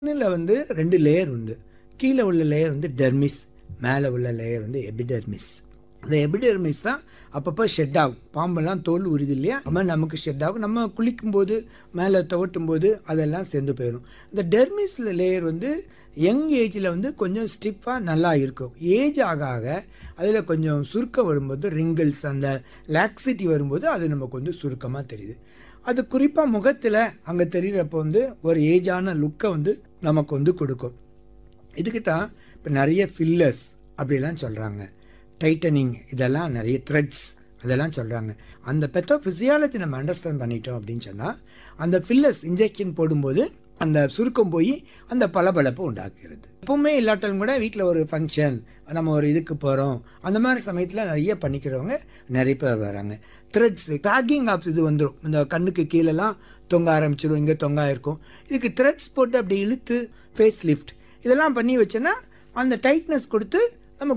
ஸ்கின்னில் வந்து ரெண்டு லேயர் உண்டு கீழே உள்ள லேயர் வந்து டெர்மிஸ் மேலே உள்ள லேயர் வந்து எபிடெர்மிஸ் அந்த எபிடெர்மிஸ் தான் அப்பப்போ ஷெட் ஆகும் பாம்பெல்லாம் தோல் உறுதி இல்லையா அது நமக்கு ஷெட் ஆகும் நம்ம குளிக்கும்போது மேலே துவட்டும் போது அதெல்லாம் சேர்ந்து போயிடும் இந்த டெர்மிஸில் லேயர் வந்து யங் ஏஜில் வந்து கொஞ்சம் ஸ்டிஃபாக நல்லா இருக்கும் ஏஜ் ஆக ஆக அதில் கொஞ்சம் சுருக்கம் வரும்போது ரிங்கிள்ஸ் அந்த லாக்ஸிட்டி வரும்போது அது நமக்கு வந்து சுருக்கமாக தெரியுது அது குறிப்பாக முகத்தில் அங்கே தெரிகிறப்போ வந்து ஒரு ஏஜான லுக்கை வந்து நமக்கு வந்து கொடுக்கும் இதுக்கு தான் இப்போ நிறைய ஃபில்லர்ஸ் அப்படிலாம் சொல்கிறாங்க டைட்டனிங் இதெல்லாம் நிறைய த்ரெட்ஸ் அதெல்லாம் சொல்கிறாங்க அந்த பெத்தோ ஃபிசியாலஜி நம்ம அண்டர்ஸ்டாண்ட் பண்ணிட்டோம் அப்படின்னு சொன்னால் அந்த ஃபில்லர்ஸ் இன்ஜெக்ஷன் போடும்போது அந்த சுருக்கம் போய் அந்த பளபளப்பு உண்டாக்குகிறது எப்பவுமே இல்லாட்டாலும் கூட வீட்டில் ஒரு ஃபங்க்ஷன் நம்ம ஒரு இதுக்கு போகிறோம் அந்த மாதிரி சமயத்தில் நிறைய பண்ணிக்கிறவங்க நிறைய பேர் வராங்க த்ரெட்ஸ் டேக்கிங் ஆப்ஸ் இது வந்துடும் இந்த கண்ணுக்கு கீழெல்லாம் தொங்க ஆரம்பிச்சிடும் இங்கே தொங்கா இருக்கும் இதுக்கு த்ரெட்ஸ் போட்டு அப்படி இழுத்து ஃபேஸ் லிஃப்ட் இதெல்லாம் பண்ணி வச்சோன்னா அந்த டைட்னஸ் கொடுத்து